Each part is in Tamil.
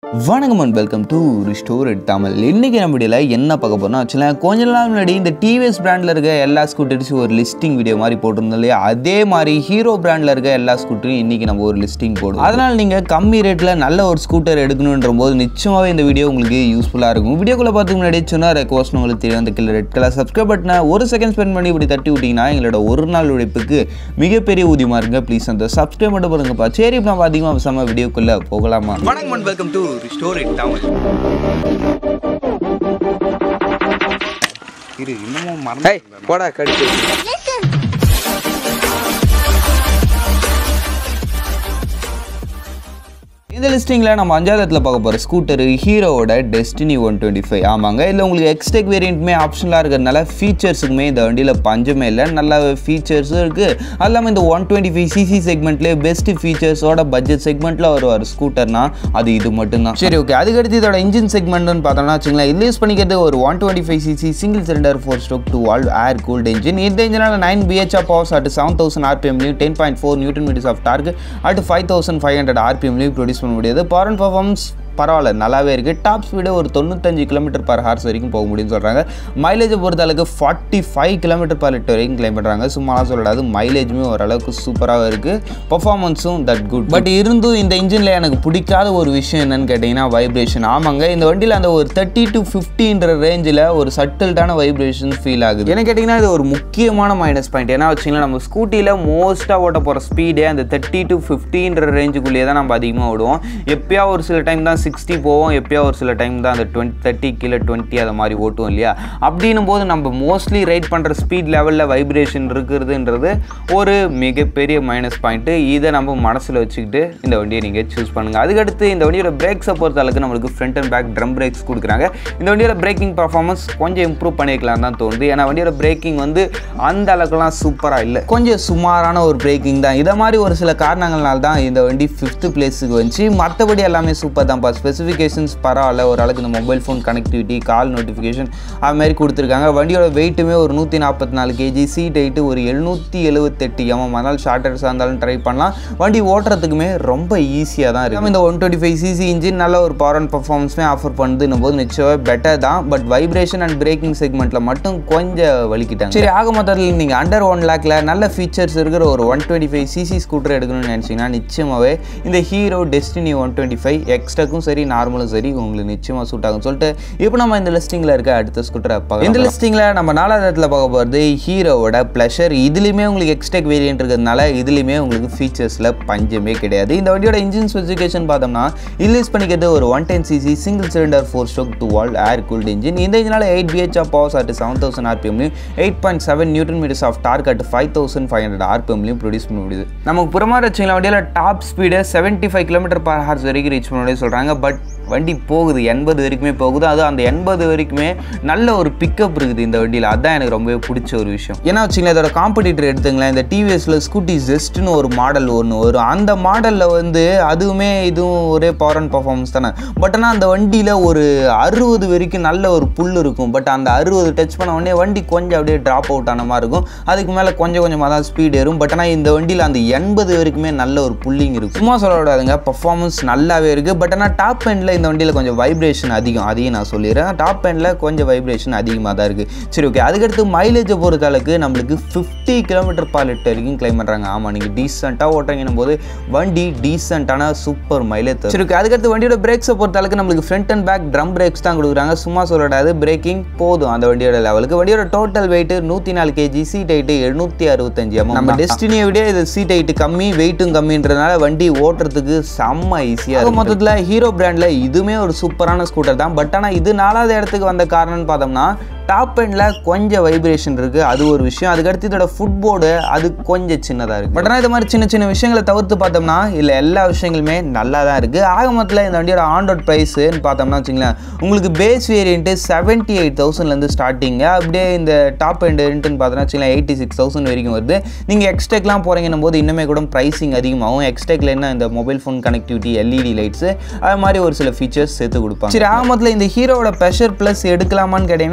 வணக்கம் and welcome to restore Tamil இன்றைக்கி நம்ம வீடியோவில் என்ன பார்க்க போறோம்னா ஆக்சுவலாக கொஞ்ச நாள் முன்னாடி இந்த டிவிஎஸ் பிராண்டில் இருக்க எல்லா ஸ்கூட்டர்ஸும் ஒரு லிஸ்டிங் வீடியோ மாதிரி போட்டிருந்தோம் இல்லையா அதே மாதிரி ஹீரோ பிராண்டில் இருக்க எல்லா ஸ்கூட்டரையும் இன்றைக்கி நம்ம ஒரு லிஸ்டிங் போடுவோம் அதனால் நீங்கள் கம்மி ரேட்டில் நல்ல ஒரு ஸ்கூட்டர் எடுக்கணுன்ற போது நிச்சயமாகவே இந்த வீடியோ உங்களுக்கு யூஸ்ஃபுல்லாக இருக்கும் வீடியோக்குள்ளே பார்த்துக்கு முன்னாடி சொன்ன ரெக்வஸ்ட் உங்களுக்கு தெரியும் அந்த கீழே ரெட் கலர் சப்ஸ்கிரைப் பட்டனை ஒரு செகண்ட் ஸ்பெண்ட் பண்ணி இப்படி தட்டி விட்டிங்கன்னா எங்களோட ஒரு நாள் உழைப்புக்கு மிகப்பெரிய ஊதியமாக இருங்க ப்ளீஸ் அந்த சப்ஸ்கிரைப் மட்டும் பண்ணுங்கப்பா சரி இப்போ நம்ம அதிகமாக பேசாமல் வீடியோக்குள்ளே போகலாமா வணக்கம் and welcome to restore Tamil இரு இன்னமும் மறந்து ஏய் போடா கடிச்சு இந்த லிஸ்டிங்கில் நம்ம அஞ்சாவது இடத்துல பார்க்க போகிற ஸ்கூட்டர் ஹீரோவோட டெஸ்டினி ஒன் டுவெண்ட்டி ஃபைவ் ஆமாங்க இதில் உங்களுக்கு எக்ஸ்டெக் வேரியண்ட்டுமே ஆப்ஷனலாக இருக்கிறதுனால ஃபீச்சர்ஸுக்குமே இந்த வண்டியில் பஞ்சமே இல்லை நல்ல ஃபீச்சர்ஸும் இருக்குது அது இல்லாமல் இந்த ஒன் டுவெண்ட்டி ஃபைவ் சிசி செக்மெண்ட்லேயே பெஸ்ட் ஃபீச்சர்ஸோட பட்ஜெட் செக்மெண்ட்டில் ஒரு ஒரு ஸ்கூட்டர்னா அது இது மட்டும்தான் சரி ஓகே அதுக்கடுத்து இதோட இன்ஜின் செக்மெண்ட்னு பார்த்தோம்னா வச்சுங்களேன் இது யூஸ் பண்ணிக்கிறது ஒரு one twenty five cc single cylinder four stroke two valve air cooled engine இந்த இன்ஜினால் nine BHP of powers at seven thousand ஆர்பிஎம்லையும் ten point four newton metres of torque at five thousand five hundred ஆர்பிஎம்லையும் ப்ரொடியூஸ் பண்ண முடியாது பவர் அண்ட் பர்ஃபார்மன்ஸ் பரவாயில்ல நல்லாவே இருக்குது டாப் ஸ்பீடு ஒரு தொண்ணூத்தஞ்சு கிலோமீட்டர் பர் ஹார்ஸ் வரைக்கும் போக முடியும்னு சொல்கிறாங்க மைலேஜை பொறுத்த அளவுக்கு forty five kilometre per litre வரைக்கும் கிளைம் பண்ணுறாங்க சும்மாலாம் சொல்லக்கூடாது மைலேஜுமே ஓரளவுக்கு சூப்பராக இருக்குது பர்ஃபார்மன்ஸும் தட் குட் பட் இருந்தும் இந்த இன்ஜினில் எனக்கு பிடிக்காத ஒரு விஷயம் என்னன்னு கேட்டிங்கன்னா வைப்ரேஷன் ஆமாங்க இந்த வண்டியில் அந்த ஒரு தேர்ட்டி டு ஃபிஃப்டின்ற ரேஞ்சில் ஒரு சட்டில்டான வைப்ரேஷன் ஃபீல் ஆகுது என்ன கேட்டிங்கன்னா இது ஒரு முக்கியமான மைனஸ் பாயிண்ட் ஏன்னா வச்சிங்கன்னா நம்ம ஸ்கூட்டியில் மோஸ்ட்டாக ஓட்ட போகிற ஸ்பீடே அந்த தேர்ட்டி டு ஃபிஃப்டின்ற ரேஞ்சுக்குள்ளேயே தான் நம்ம அதிகமாக ஓடுவோம் எப்பயா ஒரு சில டைம் தான் சிக்ஸ்டி போவோம் எப்பயா ஒரு சில டைம் தான் அந்த டுவெண்ட்டி தேர்ட்டி கீழே டுவெண்ட்டி அது மாதிரி ஓட்டுவோம் இல்லையா அப்படின்னும் போது நம்ம மோஸ்ட்லி ரைட் பண்ணுற ஸ்பீட் லெவலில் வைப்ரேஷன் இருக்கிறதுன்றது ஒரு மிகப்பெரிய மைனஸ் பாயிண்ட்டு இதை நம்ம மனசில் வச்சுக்கிட்டு இந்த வண்டியை நீங்கள் சூஸ் பண்ணுங்கள் அதுக்கடுத்து இந்த வண்டியோட பிரேக்ஸை பொறுத்த அளவுக்கு நம்மளுக்கு front and back drum brakes கொடுக்குறாங்க இந்த வண்டியோட பிரேக்கிங் பர்ஃபார்மன்ஸ் கொஞ்சம் இம்ப்ரூவ் பண்ணிக்கலாம் தான் தோணுது ஏன்னா வண்டியோட பிரேக்கிங் வந்து அந்த அளவுக்குலாம் சூப்பராக இல்லை கொஞ்சம் சுமாரான ஒரு பிரேக்கிங் தான் இதை மாதிரி ஒரு சில காரணங்களால் தான் இந்த வண்டி ஃபிஃப்த்து பிளேஸுக்கு வந்துச்சு மற்றபடி எல்லாமே சூப்பர் தான்ப்பா ஸ்பெசிஃபிகேஷன்ஸ் பரவாயில்ல ஓரளவுக்கு இந்த mobile phone connectivity call notification அது மாதிரி கொடுத்துருக்காங்க வண்டியோட வெயிட்டுமே ஒரு நூற்றி நாற்பத்தி நாலு கேஜி சீட் ஹைட்டு ஒரு எழுநூற்றி எழுபத்தெட்டு எம்எம் அதனால் ஷார்ட்டர்ஸாக இருந்தாலும் ட்ரை பண்ணலாம் வண்டி ஓட்டுறதுக்குமே ரொம்ப ஈஸியாக தான் இருக்குது இந்த one twenty five cc engine நல்ல ஒரு பவர் அண்ட் பர்ஃபார்மன்ஸுமே ஆஃபர் பண்ணுதுன்னும் போது நிச்சயமாக பெட்டர் தான் பட் வைப்ரேஷன் அண்ட் பிரேக்கிங் செக்மெண்ட்டில் மட்டும் கொஞ்சம் வலிக்கிட்டாங்க சரி ஆக மொத்தத்தில் நீங்கள் அண்டர் ஒன் லேக்கில் நல்ல ஃபீச்சர்ஸ் இருக்கிற ஒரு one twenty five cc scooter எடுக்கணும்னு நினச்சிங்கன்னா நிச்சயமாகவே இந்த Hero Destiny one twenty five எக்ஸ்ட்ராக்கும் சரி நார்மலும் சரி உங்களுக்கு நிச்சயமாக சூட் ஆகும் சொல்லிட்டு இப்போ நம்ம இந்த லிஸ்டிங்கில் இருக்க அடுத்த ஸ்கூட்டரை பார்க்கலாம் இந்த லிஸ்டிங்கில் நம்ம நாலாவது இடத்துல பார்க்க போகிறது ஹீரோவோட ப்ளஷர் இதுலேயுமே உங்களுக்கு எக்ஸ்டெக் வேரியன்ட் இருக்கிறதுனால இதுலேயுமே உங்களுக்கு ஃபீச்சர்ஸில் பஞ்சமே கிடையாது இந்த வண்டியோட இன்ஜின் ஸ்பெசிஃபிகேஷன் பார்த்தோம்னா ரிலீஸ் பண்ணிக்கிறது ஒரு one ten cc single cylinder four stroke two valve air cooled engine இந்த இன்ஜினால் eight BHP of powers at seven thousand ஆர்பிஎம்லையும் eight point seven newton metres of torque at five thousand five hundred ஆர்பிஎம்லையும் ப்ரொடியூஸ் பண்ண முடியுது நமக்கு புறமா வச்சிங்களா வண்டியில் top speed seventy five kilometre per hours வரைக்கும் ரீச் பண்ண முடியும் சொல்கிறாங்க பட் வண்டி போகுது எண்பது வரைக்குமே போகுது அது அந்த எண்பது வரைக்குமே நல்ல ஒரு பிக்கப் இருக்குது இந்த வண்டியில் அதுதான் எனக்கு ரொம்பவே பிடிச்ச ஒரு விஷயம் ஏன்னா வச்சுங்களேன் இதோட காம்படிட்டர் எடுத்துங்களேன் இந்த டிவிஎஸில் ஸ்கூட்டி ஜெஸ்ட்னு ஒரு மாடல் ஒன்று வரும் அந்த மாடலில் வந்து அதுவுமே இதுவும் ஒரே பவர் அண்ட் பர்ஃபார்மன்ஸ் தானே பட் ஆனால் அந்த வண்டியில் ஒரு அறுபது வரைக்கும் நல்ல ஒரு புல் இருக்கும் பட் அந்த அறுபது டச் பண்ண உடனே வண்டி கொஞ்சம் அப்படியே ட்ராப் அவுட் ஆன மாதிரி இருக்கும் அதுக்கு மேலே கொஞ்சம் கொஞ்சமாக தான் ஸ்பீட் ஏறும் பட் ஆனால் இந்த வண்டியில் அந்த எண்பது வரைக்குமே நல்ல ஒரு புல்லிங் இருக்கும் சும்மா சொல்ல விடாதுங்க பர்ஃபார்மன்ஸ் நல்லாவே இருக்குது பட் ஆனால் டாப் எண்டில் இந்த வண்டியில் கொஞ்சம் வைப்ரேஷன் அதிகம் அதையும் நான் சொல்லிடுறேன் டாப் எண்டில் கொஞ்சம் வைப்ரேஷன் அதிகமாக தான் இருக்குது சரி ஓகே அதுக்கடுத்து மைலேஜை பொறுத்த அளவுக்கு நம்மளுக்கு ஃபிஃப்டி கிலோமீட்டர் பார் லிட்டர் வரைக்கும் கிளைம் பண்ணுறாங்க ஆமாம் நீங்கள் டீசெண்டாக ஓட்டுறீங்கன்னும் போது வண்டி டீசெண்டான சூப்பர் மைலேஜ் சரி ஓகே அதுக்கடுத்து வண்டியோட பிரேக்ஸை பொறுத்த அளவுக்கு நம்மளுக்கு front and back drum brakes தான் கொடுக்குறாங்க சும்மா சொல்லக்கூடாது பிரேக்கிங் போதும் அந்த வண்டியோட லெவலுக்கு வண்டியோட டோட்டல் வெயிட் நூற்றி நாலு கேஜி சீட் ஹைட்டு எழுநூற்றி அறுபத்தஞ்சு எம் நம்ம டெஸ்டினியை விட இது சீட் ஹைட்டு கம்மி வெயிட்டும் கம்மின்றதுனால வண்டி ஓட்டுறதுக்கு செம்ம ஈஸியாக மொத்தத்தில் ஹீரோ பிராண்டில் இதுவுமே ஒரு சூப்பரான ஸ்கூட்டர் தான் பட் ஆனால் இது நாலாவது இடத்துக்கு வந்த காரணம்னு பார்த்தோம்னா டாப் எண்டில் கொஞ்சம் வைப்ரேஷன் இருக்குது அது ஒரு விஷயம் அதுக்கடுத்து இதோட ஃபுட்போர்டு அது கொஞ்சம் சின்னதாக இருக்குது பட் ஆனால் இது மாதிரி சின்ன சின்ன விஷயங்களை தவிர்த்து பார்த்தோம்னா இல்லை எல்லா விஷயங்களுமே நல்லா தான் இருக்குது ஆக மொத்தத்தில் இந்த வண்டியோட ஆன் ரோட் ப்ரைஸுன்னு பார்த்தோம்னா வச்சுங்களேன் உங்களுக்கு பேஸ் வேரியண்ட்டு செவன்ட்டி எயிட் தௌசண்ட்லேருந்து ஸ்டார்டிங்க அப்படியே இந்த டாப் எண்டுன்ட்டுன்னு பார்த்தோன்னா வச்சுக்கலாம் எயிட்டி சிக்ஸ் தௌசண்ட் வரைக்கும் வருது நீங்கள் எக்ஸ்டெக்லாம் போகிறீங்கன்னும் போது இன்னுமே கூட ப்ரைஸிங் அதிகமாகும் எக்ஸ்டெக்கில் என்ன இந்த mobile phone connectivity LED lights அது மாதிரி ஒரு சில ஃபீச்சர்ஸ் சேர்த்து கொடுப்பாங்க சரி ஆக மொத்தத்தில் இந்த ஹீரோவோட ப்ரெஷர் ப்ளஸ் எடுக்கலாமான்னு கேட்டிங்கன்னா நிச்சயமாக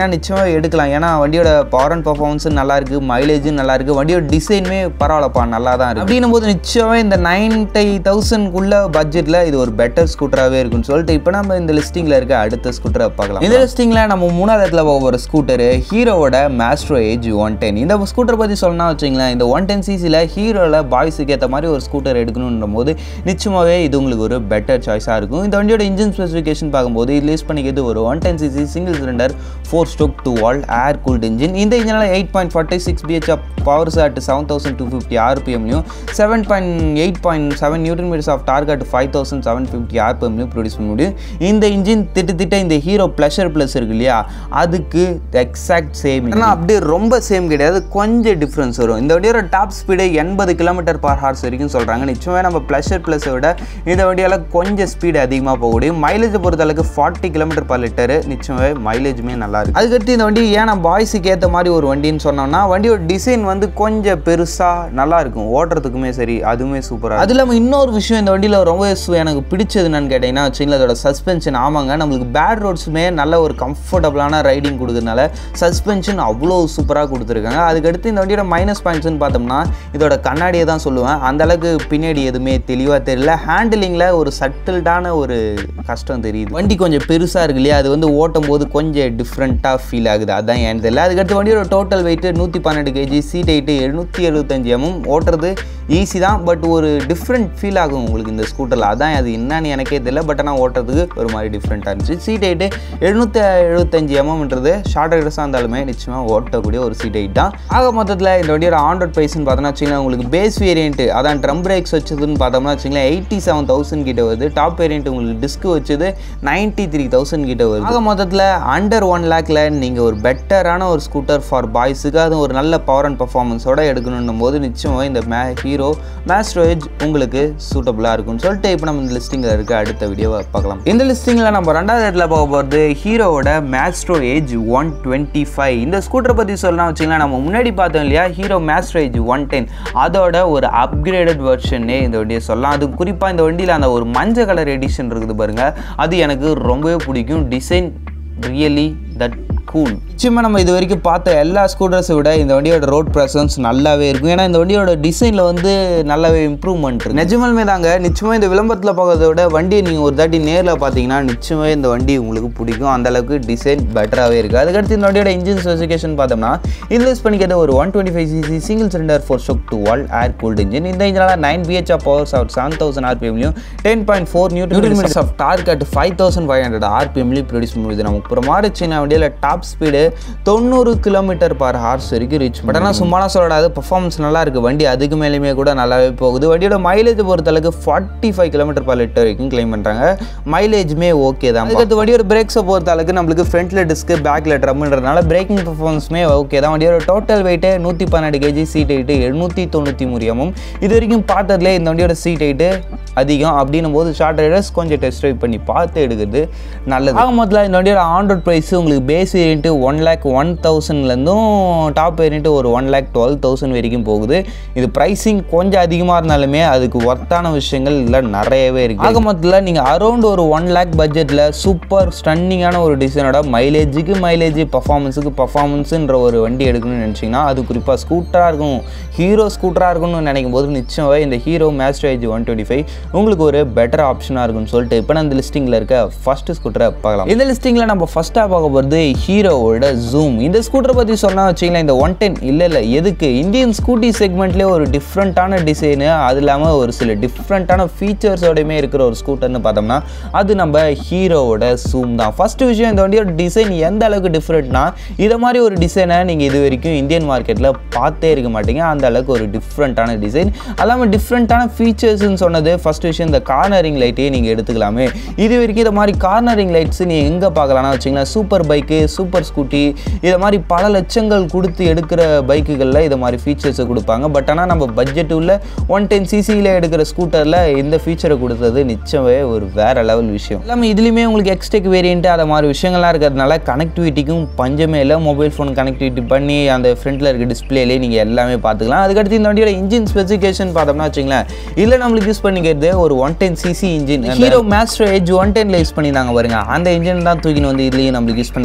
நிச்சயமாக எடுக்கலாம் ஏன்னா வண்டியோட பவர் அண்ட் பர்ஃபார்மன்ஸும் நல்லா இருக்கு மைலேஜும் நல்லா இருக்கு வண்டியோட டிசைனுமே பரவாயில்லப்பா நல்லா தான் இருக்கு அப்படின்னும் போது நிச்சயமாக இந்த நைன்டி தௌசண்ட்குள்ள பட்ஜெட்டில் இது ஒரு பெட்டர் ஸ்கூட்டராகவே இருக்குன்னு சொல்லிட்டு இப்போ நம்ம இந்த லிஸ்டிங்கில் இருக்க அடுத்த ஸ்கூட்டரை பார்க்கலாம் இந்த லிஸ்டிங்கில் நம்ம மூணாவது இடத்துல போக போகிற ஸ்கூட்டரு ஹீரோவோட மேஸ்ட்ரோ ஏஜ் ஒன் டென் இந்த ஸ்கூட்டர் பற்றி சொல்லணும்னா வச்சுங்களேன் இந்த ஒன் டென் சிசியில் ஹீரோவில் பாய்ஸுக்கு ஏற்ற மாதிரி ஒரு ஸ்கூட்டர் எடுக்கணுன்ற போது நிச்சயமாகவே இது உங்களுக்கு ஒரு பெட்டர் சாய்ஸாக இருக்கும் இந்த வண்டியோட இன்ஜின் ஸ்பெசிஃபிகேஷன் பார்க்கும்போது இது லிஸ்ட் பண்ணிக்கிறது ஒரு one ten cc single cylinder four stroke two valve air cooled engine இந்த இன்ஜினில் eight point forty six BHP power at seven thousand two fifty ஆர்பிஎம்லையும் seven point eight point seven newton metres of target five thousand seven fifty ஆர்பிஎம்லையும் ப்ரொடியூஸ் பண்ண முடியும் இந்த இன்ஜின் திட்டத்திட்ட இந்த ஹீரோ ப்ளஷர் ப்ளஸ் இருக்கு இல்லையா அதுக்கு எக்ஸாக்ட் சேம் ஆனால் அப்படியே ரொம்ப சேம் கிடையாது கொஞ்சம் டிஃப்ரென்ஸ் வரும் இந்த வண்டியோட டாப் ஸ்பீடு எண்பது கிலோமீட்டர் பர் ஹார்ஸ் வரைக்கும் சொல்கிறாங்க நிச்சயமாக நம்ம ப்ளஷர் ப்ளஸை விட இந்த வண்டியால் கொஞ்சம் ஸ்பீடு அதிகமாக போகக்கூடிய மைலேஜை பொறுத்தளவுக்கு ஃபார்ட்டி கிலோமீட்டர் பர் லிட்டரு நிச்சயமாகவே மைலேஜுமே நல்லா இருக்கு அதுக்கடுத்து இந்த வண்டி ஏன் நான் பாய்ஸுக்கு ஏற்ற மாதிரி ஒரு வண்டின்னு சொன்னோம்னா வண்டியோட டிசைன் வந்து கொஞ்சம் பெருசாக நல்லா இருக்கும் ஓட்டுறதுக்குமே சரி அதுவுமே சூப்பராக அது இல்லாமல் இன்னொரு விஷயம் இந்த வண்டியில் ரொம்ப சு- எனக்கு பிடிச்சது என்னன்னு கேட்டிங்கன்னா வச்சுங்களேன் அதோட சஸ்பென்ஷன் ஆமாங்க நம்மளுக்கு பேட் ரோட்ஸுமே நல்ல ஒரு கம்ஃபர்டபுளான ரைடிங் கொடுக்கறதுனால சஸ்பென்ஷன் அவ்வளோ சூப்பராக கொடுத்துருக்காங்க அதுக்கடுத்து இந்த வண்டியோட மைனஸ் பாயிண்ட்ஸ்னு பார்த்தோம்னா இதோட கண்ணாடியை தான் சொல்லுவேன் அந்த அளவுக்கு பின்னாடி எதுவுமே தெளிவாக தெரியல ஹேண்டிலிங்கில் ஒரு சட்டில்டான ஒரு கஷ்டம் தெரியுது வண்டி கொஞ்சம் பெருசாக இருக்கு இல்லையா அது வந்து ஓட்டும் போது கொஞ்சம் டிஃப்ரெண்ட்டாக ஃபீல் ஆகுது அதான் ஏன்னு தெரியல அதுக்கடுத்து வண்டியோட டோட்டல் வெயிட் நூற்றி பன்னெண்டு கேஜி சீட் ஹைட்டு எழுநூற்றி எழுபத்தஞ்சு எம்எம் ஓட்டுறது ஈஸி தான் பட் ஒரு டிஃப்ரெண்ட் ஃபீல் ஆகும் உங்களுக்கு இந்த ஸ்கூட்டரில் அதான் அது என்னன்னு எனக்கே தெரியல பட் ஆனால் ஓட்டுறதுக்கு ஒரு மாதிரி டிஃப்ரெண்ட்டாக இருந்துச்சு சீட் ஹைட்டு எழுநூற்றி எழுபத்தஞ்சு எம்எம்ன்றது ஷார்ட் ரைடர்ஸாக இருந்தாலுமே நிச்சயமாக ஓட்டக்கூடிய ஒரு சீட் ஹைட் தான் ஆக மொத்தத்தில் இந்த வண்டியோட ஆண்ட்ராய்ட் ப்ரைஸ்னு பார்த்தோம்னா வச்சுங்களேன் உங்களுக்கு பேஸ் வேரியன்ட்டு அதான் ட்ரம் பிரேக்ஸ் வச்சதுன்னு பார்த்தோம்னா வச்சுங்களேன் எயிட்டி செவன் தௌசண்ட் கிட்ட வருது டாப் வேரியன்ட் உங்களுக்கு டிஸ்க் வச்சது நைன்ட்டி த்ரீ தௌசண்ட் கிட்ட வருது ஆக மொத்தத்தில் அண்டர் ஒன் லேக்கில் நீங்கள் ஒரு பெட்டரான ஒரு ஸ்கூட்டர் ஃபார் பாய்ஸுக்கு அதுவும் ஒரு நல்ல பவர் அண்ட் பர்ஃபார்மன்ஸோட எடுக்கணும் போது நிச்சயமாக இந்த மே ஹீரோ மேஸ்ட்ரோஏஜ் உங்களுக்கு சூட்டபுளாக இருக்கும்னு சொல்லிட்டு இப்போ நம்ம இந்த லிஸ்டிங்கில் இருக்க அடுத்த வீடியோவை பார்க்கலாம் இந்த லிஸ்டிங்கில் நம்ம ரெண்டாவது இடத்துல பார்க்க போகிறது ஹீரோவோட Maestro Edge one twenty five இந்த ஸ்கூட்டரை பற்றி சொல்லலாம் வச்சுங்களேன் நம்ம முன்னாடி பார்த்தோம் இல்லையா Hero Maestro Edge one ten அதோட ஒரு அப்கிரேடட் வெர்ஷனே இந்த வண்டியை சொல்லலாம் அது குறிப்பாக இந்த வண்டியில் அந்த ஒரு மஞ்சள் கலர் எடிஷன் இருக்குது பாருங்க அது எனக்கு ரொம்பவே பிடிக்கும் டிசைன் ரியலி தட் கூல் நிச்சயமாக நம்ம இது வரைக்கும் பார்த்த எல்லா ஸ்கூட்டர்ஸை விட இந்த வண்டியோட ரோட் ப்ரெசன்ஸ் நல்லாவே இருக்கும் ஏன்னா இந்த வண்டியோட டிசைனில் வந்து நல்லாவே இம்ப்ரூவ்மெண்ட் இருக்கு நிஜமாலுமே தாங்க நிச்சயமாக இந்த விளம்பரத்தில் பார்க்கறத விட வண்டியை நீங்கள் ஒரு தாட்டி நேரில் பார்த்தீங்கன்னா நிச்சயமாக இந்த வண்டி உங்களுக்கு பிடிக்கும் அந்த அளவுக்கு டிசைன் பெட்டராகவே இருக்குது அதுக்கடுத்து இந்த வண்டியோட இன்ஜின் ஸ்பெசிஃபிகேஷன் பார்த்தோம்னா இன்வெஸ்ட் பண்ணிக்கிறது ஒரு one twenty five cc single cylinder four stroke two valve air cooled engine இந்த இன்ஜினால் nine BHP of power of seven thousand ஆர்பிஎம்லையும் ten point four newton metres of target five thousand five hundred ஆர்பிஎம்லையும் ப்ரொடியூஸ் பண்ணுது நமக்கு அப்புறமா சின்ன வண்டியில் டாப் ஸ்பீடு தொண்ணூறு கிலோமீட்டர் பர் ஹார்ஸ் வரைக்கும் ரீச் பட் ஆனால் சும்மாலாம் சொல்லக்கூடாது பர்ஃபார்மன்ஸ் நல்லா இருக்கு வண்டி அதுக்கு மேலேயுமே கூட நல்லாவே போகுது வண்டியோட மைலேஜ் பொறுத்தளவுக்கு forty five kilometre per litre வரைக்கும் கிளைம் பண்ணுறாங்க மைலேஜுமே ஓகே தான் அதுக்கடுத்து வண்டியோட பிரேக்ஸை பொறுத்த அளவுக்கு நம்மளுக்கு ஃப்ரண்ட்ல டிஸ்க்கு பேக்கில் ட்ரம்ன்றதுனால பிரேக்கிங் பர்ஃபார்மன்ஸுமே ஓகே தான் வண்டியோட டோட்டல் வெயிட்டு நூற்றி பன்னெண்டு கேஜி சீட் ஹைட்டு எழுநூற்றி தொண்ணூற்றி மூணு எம்எம் இது வரைக்கும் பார்த்ததுல இந்த வண்டியோட சீட் ஹைட்டு அதிகம் அப்படின்னும் போது ஷார்ட் ரைடர்ஸ் கொஞ்சம் டெஸ்ட் ட்ரைவ் பண்ணி பார்த்து எடுக்கிறது நல்லது ஆக மொத்தத்தில் இந்த வண்டியோட ஆண்ட்ராய்ட் ப்ரைஸ் உங்களுக்கு base variant one lakh one தௌசண்ட்லேருந்தும் டாப் வேரியன்ட்டு ஒரு ஒன் லேக் டுவெல் தௌசண்ட் வரைக்கும் போகுது இது ப்ரைஸிங் கொஞ்சம் அதிகமாக இருந்தாலுமே அதுக்கு ஒர்த்தான விஷயங்கள் இதில் நிறையவே இருக்குது ஆக மொத்தத்தில் நீங்கள் அரௌண்ட் ஒரு ஒன் லேக் பட்ஜெட்டில் சூப்பர் ஸ்டன்னிங்கான ஒரு டிசைனோட மைலேஜுக்கு மைலேஜ் பர்ஃபார்மன்ஸுக்கு பர்ஃபார்மன்ஸுன்ற ஒரு வண்டி எடுக்கணும்னு நினச்சிங்கன்னா அது குறிப்பாக ஸ்கூட்டராக இருக்கும் ஹீரோ ஸ்கூட்டராக இருக்கணும்னு நினைக்கும் போது நிச்சயமாக இந்த Hero Maestro Edge one twenty five உங்களுக்கு ஒரு பெட்டர் ஆப்ஷனாக இருக்கும்னு சொல்லிட்டு இப்போ நான் இந்த லிஸ்டிங்கில் இருக்க ஃபர்ஸ்ட் ஸ்கூட்டரை பார்க்கலாம் இந்த லிஸ்டிங்கில் நம்ம ஃபஸ்ட்டாக பார்க்க போகிறது ஹீரோவோட ஜூம் இந்த ஸ்கூட்டரை பற்றி சொன்னால் வச்சிங்களேன் இந்த ஒன் டென் இல்லை இல்லை எதுக்கு இந்தியன் ஸ்கூட்டி செக்மெண்ட்லேயே ஒரு டிஃப்ரெண்ட்டான டிசைனு அது இல்லாமல் ஒரு சில டிஃப்ரெண்ட்டான ஃபீச்சர்ஸோடையுமே இருக்கிற ஒரு ஸ்கூட்டர்னு பார்த்தோம்னா அது நம்ம ஹீரோவோட ஜூம் தான் ஃபஸ்ட்டு விஷயம் இந்த வண்டியோட டிசைன் எந்த அளவுக்கு டிஃப்ரெண்ட்னா இதை மாதிரி ஒரு டிசைனை நீங்கள் இது வரைக்கும் இந்தியன் மார்க்கெட்டில் பார்த்தே இருக்க மாட்டீங்க அந்த அளவுக்கு ஒரு டிஃப்ரெண்ட்டான டிசைன் அல்லாமல் டிஃப்ரெண்ட்டான ஃபீச்சர்ஸ்னு சொன்னது ஃபஸ்ட் விஷயம் இந்த கார்னரிங் லைட்டையே நீங்கள் எடுத்துக்கலாமே இது வரைக்கும் இதை மாதிரி கார்னரிங் லைட்ஸ் நீங்கள் எங்கே பார்க்கலாம்னா வச்சிங்களேன் சூப்பர் பைக்கு சூப்பர் ஸ்கூட்டி இதை மாதிரி பல லட்சங்கள் கொடுத்து எடுக்கிற பைக்குகளில் இதை மாதிரி ஃபீச்சர்ஸை கொடுப்பாங்க பட் ஆனால் நம்ம பட்ஜெட் உள்ள ஒன் டென் சிசியில் எடுக்கிற ஸ்கூட்டரில் இந்த ஃபீச்சரை கொடுத்தது நிச்சயமே ஒரு வேற லெவல் விஷயம் எல்லாமே இதுலேயுமே உங்களுக்கு எக்ஸ்டெக் வேரியண்ட்டு அதை மாதிரி விஷயங்கள்லாம் இருக்கிறதுனால கனெக்டிவிட்டிக்கும் பஞ்சமே இல்லை மொபைல் ஃபோன் கனெக்டிவிட்டி பண்ணி அந்த ஃப்ரண்ட்டில் இருக்க டிஸ்பிளேலே நீங்கள் எல்லாமே பார்த்துக்கலாம் அதுக்கடுத்து இந்த வண்டியோட இன்ஜின் ஸ்பெசிஃபிகேஷன் பார்த்தோம்னா வச்சுங்களேன் இதில் நம்மளுக்கு யூஸ் பண்ணிக்கிறது ஒரு one ten cc engine Hero Maestro Edge one டென்ல யூஸ் பண்ணியிருந்தாங்க பாருங்க அந்த இன்ஜின் தான் தூக்கின்னு வந்து இதுலேயும் நம்மளுக்கு யூஸ் பண்ணிக்கிறாங்க அதனால்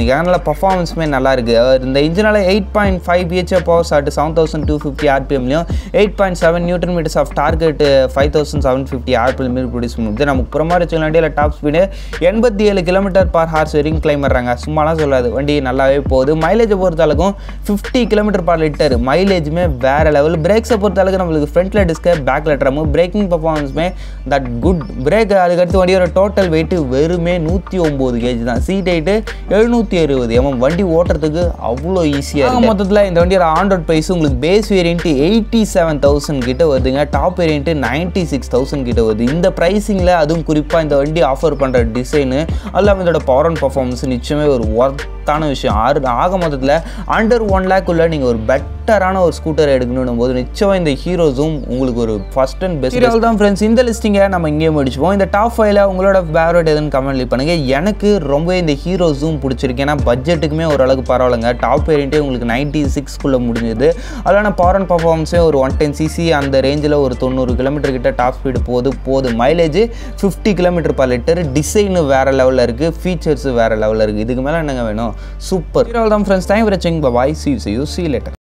பர்ஃபார்மன்ஸுமே நல்லா இருக்கு அஹ் இந்த இன்ஜினால் eight point five BHP power at seven thousand two fifty ஆர்பிஎம்லையும் eight point seven newton metres of target five thousand seven fifty RPM மீது ப்ரொடியூஸ் பண்ணுது நமக்கு புறமா வச்சுக்கலாம் வண்டியில் டாப் ஸ்பீடு எண்பத்தி ஏழு கிலோமீட்டர் பர் ஹார்ஸ் வரைக்கும் கிளைம் பண்ணுறாங்க சும்மாலாம் சொல்லாது வண்டி நல்லாவே போகுது மைலேஜை பொறுத்த அளவுக்கும் ஃபிஃப்டி கிலோமீட்டர் பர் லிட்டர் மைலேஜுமே வேறு லெவல் பிரேக்ஸை பொறுத்த அளவுக்கு நம்மளுக்கு ஃப்ரண்ட்டில் டிஸ்க்கு பேக்கில் drum braking பர்ஃபார்மன்ஸுமே that good brake அதுக்கடுத்து வண்டியோட டோட்டல் வெயிட் வெறுமே நூற்றி ஒம்பது கேஜி தான் சீட் ஹைட்டு எழுநூற்றி அறுபது எம்எம் வண்டி ஓட்டுறதுக்கு அவ்வளோ ஈஸியாக இருக்குது மொத்தத்தில் இந்த வண்டியோட ஆன் ரோட் ப்ரைஸ் உங்களுக்கு base variant eighty seven thousand கிட்ட வருதுங்க top variant ninety six thousand கிட்ட வருது இந்த ப்ரைஸிங்கில் அதுவும் குறிப்பாக இந்த வண்டி ஆஃபர் பண்ணுற டிசைனு அல்லாமல் இதோட பவர் அண்ட் பர்ஃபார்மன்ஸ் நிச்சயமே ஒரு ஒர்த்தான விஷயம் ஆறு ஆக மொத்தத்தில் அண்டர் ஒன் லேக்குள்ளே நீங்கள் ஒரு பெட்டரான ஒரு ஸ்கூட்டர் எடுக்கணும் போது நிச்சயம் இந்த ஹீரோஸும் உங்களுக்கு ஒரு ஃபஸ்ட் அண்ட் பெஸ்ட் ஹீரோ தான் ஃப்ரெண்ட்ஸ் இந்த லிஸ்டிங்கை நம்ம இங்கேயே முடிச்சுப்போம் இந்த டாப் ஃபைவ்ல உங்களோட ஃபேவரட் எதுன்னு கமெண்ட் லீவ் பண்ணுங்க எனக்கு ரொம்ப இந்த ஹீரோ ஜூம் பிடிச்சிருக்கு ஏன்னா பட்ஜெட்டுக்குமே ஓரளவுக்கு பரவாயில்லைங்க டாப் வேரியண்ட்டே உங்களுக்கு நைன்ட்டி சிக்ஸ்க்குள்ளே முடிஞ்சது அதில் பவர் அண்ட் பர்ஃபார்மன்ஸே ஒரு ஒன் டென் சிசி அந்த ரேஞ்சில் ஒரு தொண்ணூறு கிலோமீட்டர் கிட்ட டாப் ஸ்பீடு போகுது போகுது mileage fifty kilometre per litre design வேறு லெவலில் இருக்குது ஃபீச்சர்ஸ் வேறு லெவலில் இருக்குது இதுக்கு மேலே என்னங்க வேணும் சூப்பர் ஹீரோ தான் ஃப்ரெண்ட்ஸ் டைம் வாட்சிங் bye see see you see letter